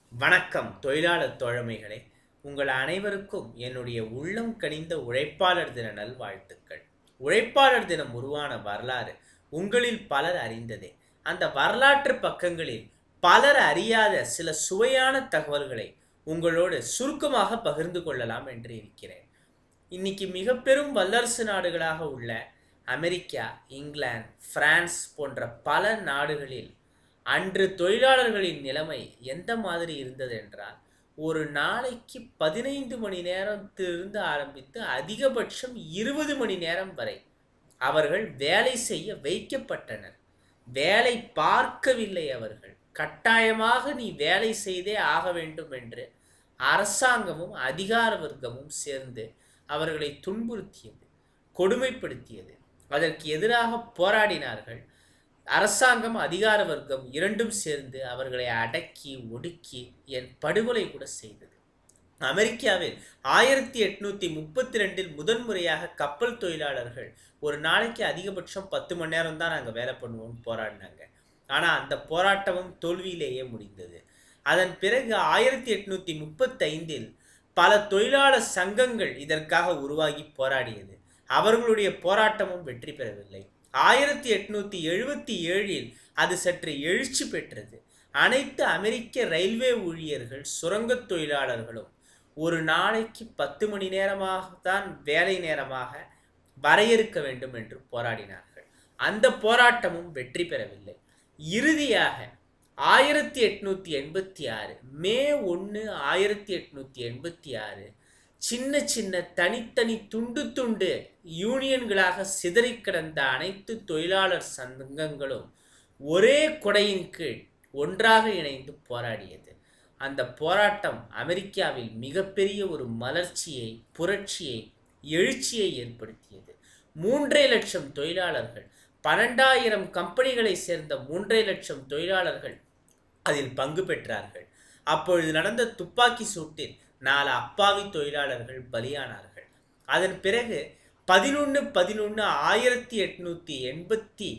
வணக்கம் தொழிலாளர் தோழமைகளே உங்கள் அனைவருக்கும் என்னுடைய உள்ளம் கனிந்த உழைப்பாளர் தின நல்வாழ்த்துக்கள் உழைப்பாளர் தினம் உருவான வரலாறு உங்களில் பலர் அறிந்ததே அந்த வரலாற்று பக்கங்களில் பலர் அறியாத சில சுவையான தகவல்களை உங்களோடு சுருக்கமாக பகிர்ந்து கொள்ளலாம் என்று இருக்கிறேன் இன்னைக்கு மிக பெரும் வல்லரசு நாடுகளாக உள்ள அமெரிக்கா இங்கிலாந்து பிரான்ஸ் போன்ற பல நாடுகளில் அன்று தொழிலாளர்களின் நிலைமை எந்த மாதிரி இருந்தது என்றால் ஒரு நாளைக்கு பதினைந்து மணி நேரத்திலிருந்து ஆரம்பித்து அதிகபட்சம் இருபது மணி நேரம் வரை அவர்கள் வேலை செய்ய வைக்கப்பட்டனர் வேலை பார்க்கவில்லை அவர்கள் கட்டாயமாக நீ வேலை செய்தே ஆக வேண்டும் என்று அரசாங்கமும் அதிகார வர்க்கமும் சேர்ந்து அவர்களை துன்புறுத்தியது கொடுமைப்படுத்தியது அதற்கு எதிராக போராடினார்கள் அரசாங்கம் அதிகார வர்க்கம் இரண்டும் சேர்ந்து அவர்களை அடக்கி ஒடுக்கி என் படுகொலை கூட செய்தது அமெரிக்காவில் ஆயிரத்தி எட்நூத்தி முப்பத்தி ரெண்டில் முதன்முறையாக கப்பல் தொழிலாளர்கள் ஒரு நாளைக்கு அதிகபட்சம் பத்து மணி நேரம் தான் நாங்கள் வேலை பண்ணுவோம்னு போராடினாங்க ஆனால் அந்த போராட்டமும் தோல்வியிலேயே முடிந்தது அதன் பிறகு ஆயிரத்தி எட்நூத்தி முப்பத்தைந்தில் பல தொழிலாளர் சங்கங்கள் இதற்காக உருவாகி போராடியது அவர்களுடைய போராட்டமும் வெற்றி பெறவில்லை ஆயிரத்தி எட்நூத்தி எழுபத்தி ஏழில் அது சற்று எழுச்சி பெற்றது அனைத்து அமெரிக்க ரயில்வே ஊழியர்கள் சுரங்கத் தொழிலாளர்களும் ஒரு நாளைக்கு பத்து மணி நேரமாக தான் வேலை நேரமாக வரையறுக்க வேண்டும் என்று போராடினார்கள் அந்த போராட்டமும் வெற்றி பெறவில்லை இறுதியாக ஆயிரத்தி எட்நூத்தி எண்பத்தி ஆறு மே ஒன்று ஆயிரத்தி எட்நூத்தி எண்பத்தி ஆறு சின்ன சின்ன தனித்தனி துண்டு துண்டு யூனியன்களாக சிதறி கிடந்த அனைத்து தொழிலாளர் சங்கங்களும் ஒரே கொடையின் கீழ் ஒன்றாக இணைந்து போராடியது அந்த போராட்டம் அமெரிக்காவில் மிகப்பெரிய ஒரு மலர்ச்சியை புரட்சியை எழுச்சியை ஏற்படுத்தியது மூன்றரை லட்சம் தொழிலாளர்கள் பன்னெண்டாயிரம் கம்பெனிகளை சேர்ந்த மூன்றரை லட்சம் தொழிலாளர்கள் அதில் பங்கு பெற்றார்கள் அப்பொழுது நடந்த துப்பாக்கி சூட்டில் நாலு அப்பாவி தொழிலாளர்கள் பலியானார்கள் அதன் பிறகு பதினொன்று பதினொன்று ஆயிரத்தி எட்நூத்தி எண்பத்தி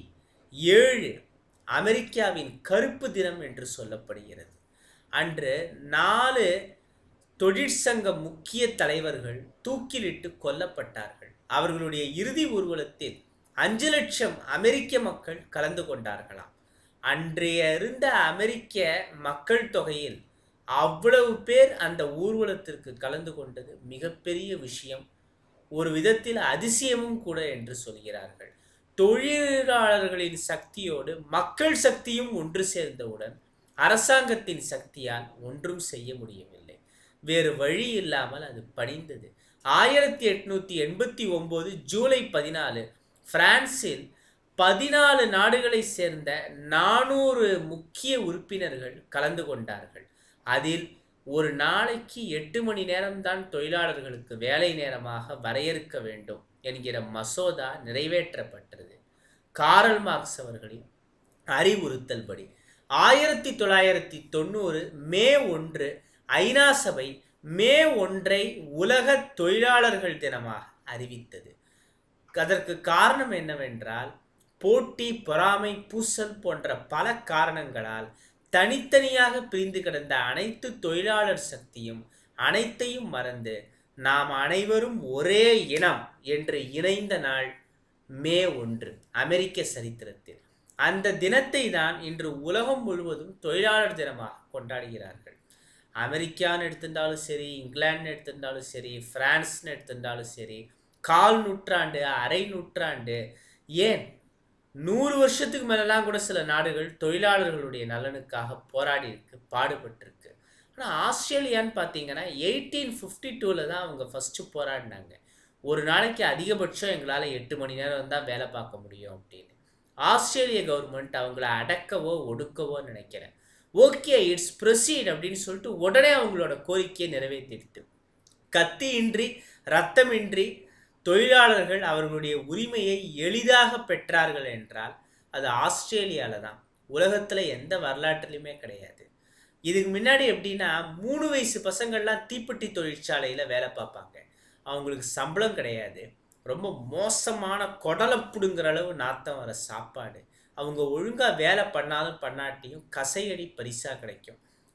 ஏழு அமெரிக்காவின் கருப்பு தினம் என்று சொல்லப்படுகிறது அன்று நாலு தொழிற்சங்க முக்கிய தலைவர்கள் தூக்கிலிட்டு கொல்லப்பட்டார்கள் அவர்களுடைய இறுதி ஊர்வலத்தில் அஞ்சு லட்சம் அமெரிக்க மக்கள் கலந்து கொண்டார்களாம் அன்றைய இருந்த அமெரிக்க மக்கள் தொகையில் அவ்வளவு பேர் அந்த ஊர்வலத்திற்கு கலந்து கொண்டது மிகப்பெரிய விஷயம் ஒரு விதத்தில் அதிசயமும் கூட என்று சொல்கிறார்கள் தொழிலாளர்களின் சக்தியோடு மக்கள் சக்தியும் ஒன்று சேர்ந்தவுடன் அரசாங்கத்தின் சக்தியால் ஒன்றும் செய்ய முடியவில்லை வேறு வழி இல்லாமல் அது பணிந்தது ஆயிரத்தி எட்நூத்தி எண்பத்தி ஒன்பது ஜூலை பதினாலு பிரான்சில் பதினாலு நாடுகளை சேர்ந்த நானூறு முக்கிய உறுப்பினர்கள் கலந்து கொண்டார்கள் அதில் ஒரு நாளைக்கு எட்டு மணி நேரம்தான் தொழிலாளர்களுக்கு வேலை நேரமாக வரையறுக்க வேண்டும் என்கிற மசோதா நிறைவேற்றப்பட்டது காரல் மார்க்ஸ் அவர்களின் அறிவுறுத்தல் படி ஆயிரத்தி தொள்ளாயிரத்தி தொண்ணூறு மே ஒன்று ஐநா சபை மே ஒன்றை உலக தொழிலாளர்கள் தினமாக அறிவித்தது அதற்கு காரணம் என்னவென்றால் போட்டி பொறாமை பூசல் போன்ற பல காரணங்களால் தனித்தனியாக பிரிந்து கிடந்த அனைத்து தொழிலாளர் சக்தியும் அனைத்தையும் மறந்து நாம் அனைவரும் ஒரே இனம் என்று இணைந்த நாள் மே ஒன்று அமெரிக்க சரித்திரத்தில் அந்த தினத்தை தான் இன்று உலகம் முழுவதும் தொழிலாளர் தினமாக கொண்டாடுகிறார்கள் அமெரிக்கான்னு எடுத்திருந்தாலும் சரி இங்கிலாந்து எடுத்திருந்தாலும் சரி பிரான்ஸ்னு எடுத்திருந்தாலும் சரி கால் நூற்றாண்டு அரை நூற்றாண்டு ஏன் நூறு வருஷத்துக்கு மேலெல்லாம் கூட சில நாடுகள் தொழிலாளர்களுடைய நலனுக்காக போராடி இருக்கு பாடுபட்டிருக்கு ஆனால் ஆஸ்திரேலியான்னு பார்த்தீங்கன்னா எயிட்டீன் ஃபிஃப்டி டூவில் தான் அவங்க ஃபஸ்ட்டு போராடினாங்க ஒரு நாளைக்கு அதிகபட்சம் எங்களால் எட்டு மணி நேரம் தான் வேலை பார்க்க முடியும் அப்படின்னு ஆஸ்திரேலிய கவர்மெண்ட் அவங்கள அடக்கவோ ஒடுக்கவோ நினைக்கிறேன் ஓகே இட்ஸ் ப்ரொசீட் அப்படின்னு சொல்லிட்டு உடனே அவங்களோட கோரிக்கையை நிறைவேற்றிடுது கத்தியின்றி ரத்தமின்றி தொழிலாளர்கள் அவர்களுடைய உரிமையை எளிதாக பெற்றார்கள் என்றால் அது ஆஸ்திரேலியாவில் தான் உலகத்தில் எந்த வரலாற்றுலையுமே கிடையாது இதுக்கு முன்னாடி எப்படின்னா மூணு வயசு பசங்கள்லாம் தீப்பெட்டி தொழிற்சாலையில் வேலை பார்ப்பாங்க அவங்களுக்கு சம்பளம் கிடையாது ரொம்ப மோசமான கொடலை பிடுங்குற அளவு நாத்தம் வர சாப்பாடு அவங்க ஒழுங்காக வேலை பண்ணாலும் பண்ணாட்டியும் கசையடி பரிசாக கிடைக்கும்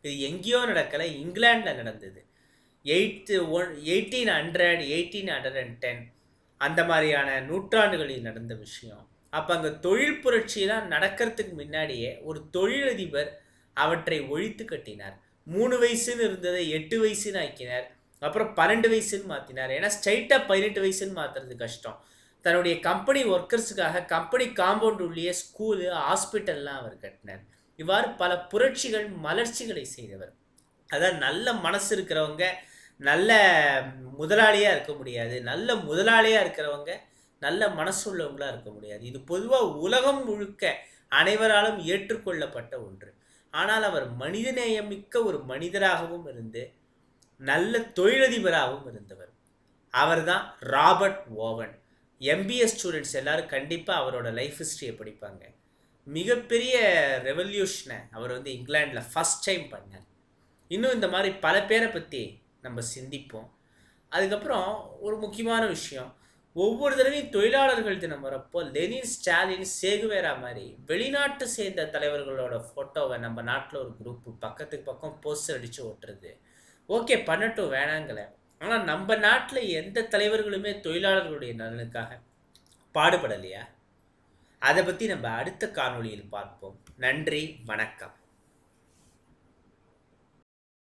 இது எங்கேயோ நடக்கலை இங்கிலாண்டில் நடந்தது eighth one eighteen hundred eighteen hundred and ten அந்த மாதிரியான நூற்றாண்டுகளில் நடந்த விஷயம் அப்போ அங்கே தொழில் புரட்சியெல்லாம் நடக்கிறதுக்கு முன்னாடியே ஒரு தொழிலதிபர் அவற்றை ஒழித்து கட்டினார் மூணு வயசுன்னு இருந்ததை எட்டு வயசுன்னு ஆக்கினார் அப்புறம் பன்னெண்டு வயசுன்னு மாற்றினார் ஏன்னா ஸ்ட்ரைட்டாக பதினெட்டு வயசுன்னு மாற்றுறது கஷ்டம் தன்னுடைய கம்பெனி ஒர்க்கர்ஸுக்காக கம்பெனி காம்பவுண்ட் உள்ளே ஸ்கூலு ஹாஸ்பிட்டல்லாம் அவர் கட்டினார் இவ்வாறு பல புரட்சிகள் மலர்ச்சிகளை செய்தவர் அதான் நல்ல மனசு இருக்கிறவங்க நல்ல முதலாளியாக இருக்க முடியாது நல்ல முதலாளியாக இருக்கிறவங்க நல்ல மனசு உள்ளவங்களா இருக்க முடியாது இது பொதுவாக உலகம் முழுக்க அனைவராலும் ஏற்றுக்கொள்ளப்பட்ட ஒன்று ஆனால் அவர் மனிதநேயமிக்க ஒரு மனிதராகவும் இருந்து நல்ல தொழிலதிபராகவும் இருந்தவர் அவர்தான் ராபர்ட் ஓவன் எம்பிஎஸ் ஸ்டூடெண்ட்ஸ் எல்லாரும் கண்டிப்பாக அவரோட லைஃப் ஹிஸ்ட்ரியை படிப்பாங்க மிகப்பெரிய ரெவல்யூஷனை அவர் வந்து இங்கிலாண்டில் ஃபஸ்ட் டைம் பண்ணார் இன்னும் இந்த மாதிரி பல பேரை பற்றி நம்ம சிந்திப்போம் அதுக்கப்புறம் ஒரு முக்கியமான விஷயம் ஒவ்வொரு தடவையும் தொழிலாளர்கள் தினம் வரப்போ லெனின் ஸ்டாலின் சேகுவேரா மாதிரி வெளிநாட்டு சேர்ந்த தலைவர்களோட ஃபோட்டோவை நம்ம நாட்டில் ஒரு குரூப் பக்கத்துக்கு பக்கம் போஸ்டர் அடித்து ஓட்டுறது ஓகே பண்ணட்டும் வேணாங்கல ஆனால் நம்ம நாட்டில் எந்த தலைவர்களுமே தொழிலாளர்களுடைய நலனுக்காக பாடுபடலையா அதை பற்றி நம்ம அடுத்த காணொளியில் பார்ப்போம் நன்றி வணக்கம்